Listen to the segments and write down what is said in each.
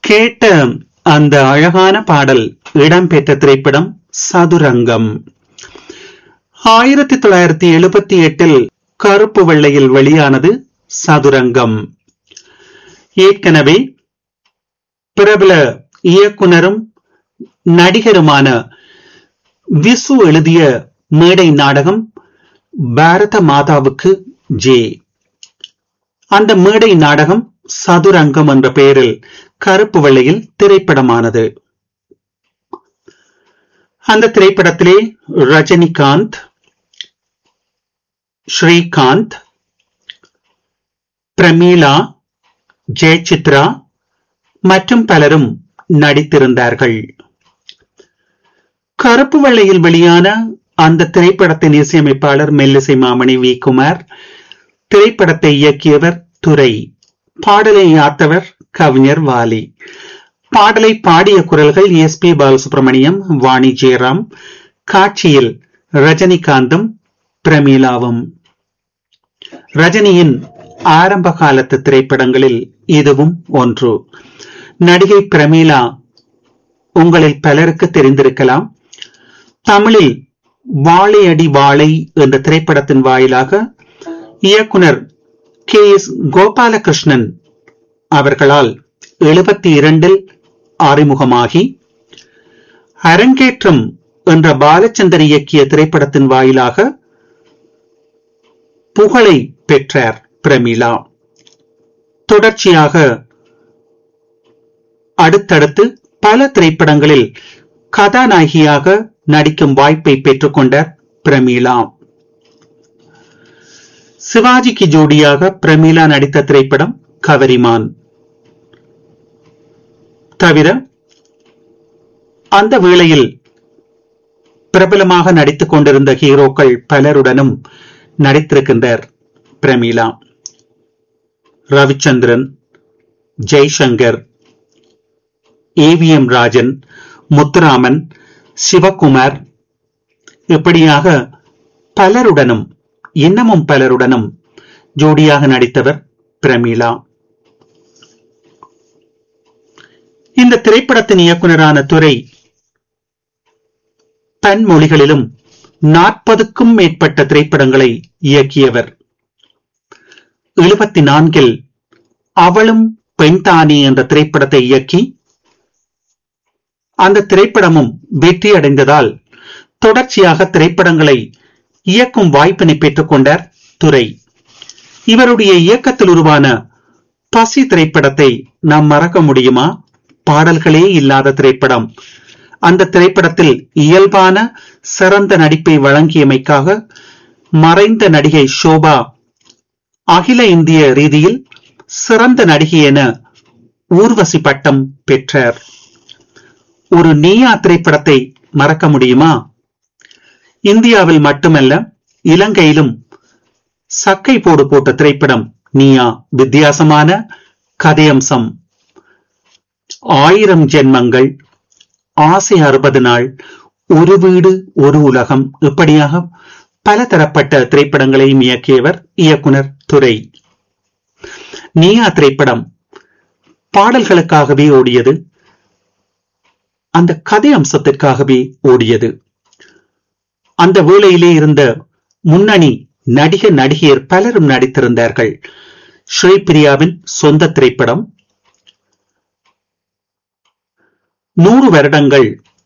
கேட்ட அந்த அழகான பாடல் இடம்பெற்ற திரைப்படம் சதுரங்கம் ஆயிரத்தி தொள்ளாயிரத்தி எழுபத்தி எட்டில் கருப்பு வெள்ளையில் வெளியானது சதுரங்கம் ஏற்கனவே பிரபல இயக்குனரும் நடிகருமான விசு எழுதிய மேடை நாடகம் பாரத மாதாவுக்கு ஜே அந்த மேடை நாடகம் சதுரங்கம் என்ற பெயரில் கருப்பு வெள்ளையில் திரைப்படமானது அந்த திரைப்படத்திலே ரஜினிகாந்த் ஸ்ரீகாந்த் பிரமீளா ஜெயசித்ரா மற்றும் பலரும் நடித்திருந்தார்கள் கருப்பு வெள்ளையில் வெளியான அந்த திரைப்படத்தின் இசையமைப்பாளர் மெல்லிசை மாமணி வி குமார் திரைப்படத்தை இயக்கியவர் துரை பாடலை யாத்தவர் கவிஞர் வாலி பாடலை பாடிய குரல்கள் எஸ் பி பாலசுப்ரமணியம் வாணி ஜெயராம் காட்சியில் ரஜினிகாந்தும் பிரமீளாவும் ரஜினியின் ஆரம்ப காலத்து திரைப்படங்களில் இதுவும் ஒன்று நடிகை பிரமீளா உங்களில் பலருக்கு தெரிந்திருக்கலாம் தமிழில் வாழை அடி வாழை என்ற திரைப்படத்தின் வாயிலாக இயக்குனர் கே எஸ் கோபாலகிருஷ்ணன் அவர்களால் எழுபத்தி இரண்டில் அறிமுகமாகி அரங்கேற்றம் என்ற பாலச்சந்தர் இயக்கிய திரைப்படத்தின் வாயிலாக புகழை பெற்றார் பிரமிளா தொடர்ச்சியாக அடுத்தடுத்து பல திரைப்படங்களில் கதாநாயகியாக நடிக்கும் வாய்ப்பை பெற்றுக்கொண்டார் பிரமீளா சிவாஜிக்கு ஜோடியாக பிரமீளா நடித்த திரைப்படம் கவரிமான் தவிர அந்த வேளையில் பிரபலமாக நடித்துக் கொண்டிருந்த ஹீரோக்கள் பலருடனும் நடித்திருக்கின்றார் பிரமீளா ரவிச்சந்திரன் ஜெய்சங்கர் ஏவிஎம் ராஜன் முத்துராமன் சிவகுமார் இப்படியாக பலருடனும் இன்னமும் பலருடனும் ஜோடியாக நடித்தவர் பிரமீளா இந்த திரைப்படத்தின் இயக்குனரான துறை பன்மொழிகளிலும் நாற்பதுக்கும் மேற்பட்ட திரைப்படங்களை இயக்கியவர் எழுபத்தி நான்கில் அவளும் பெண்தானி என்ற திரைப்படத்தை இயக்கி அந்த திரைப்படமும் வெற்றி அடைந்ததால் தொடர்ச்சியாக திரைப்படங்களை இயக்கும் வாய்ப்பினை பெற்றுக் கொண்டார் துரை இவருடைய இயக்கத்தில் உருவான பசி திரைப்படத்தை நாம் மறக்க முடியுமா பாடல்களே இல்லாத திரைப்படம் அந்த திரைப்படத்தில் இயல்பான சிறந்த நடிப்பை வழங்கியமைக்காக மறைந்த நடிகை ஷோபா அகில இந்திய ரீதியில் சிறந்த நடிகை என ஊர்வசி பட்டம் பெற்றார் ஒரு நீயா திரைப்படத்தை மறக்க முடியுமா இந்தியாவில் மட்டுமல்ல இலங்கையிலும் சக்கை போடு போட்ட திரைப்படம் நீயா வித்தியாசமான கதையம்சம் ஆயிரம் ஜென்மங்கள் ஆசை அறுபது நாள் ஒரு வீடு ஒரு உலகம் இப்படியாக பல தரப்பட்ட திரைப்படங்களையும் இயக்கியவர் இயக்குனர் துரை நீயா திரைப்படம் பாடல்களுக்காகவே ஓடியது அந்த கதை அம்சத்திற்காகவே ஓடியது அந்த வேளையிலே இருந்த முன்னணி நடிக நடிகையர் பலரும் நடித்திருந்தார்கள் ஸ்ரீபிரியாவின் சொந்த திரைப்படம் நூறு வருடங்கள்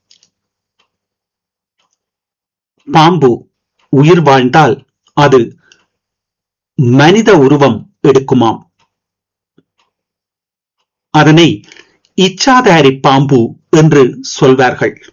பாம்பு உயிர் வாழ்ந்தால் அது மனித உருவம் எடுக்குமாம் அதனை இச்சாதாரி பாம்பு என்று சொல்வார்கள்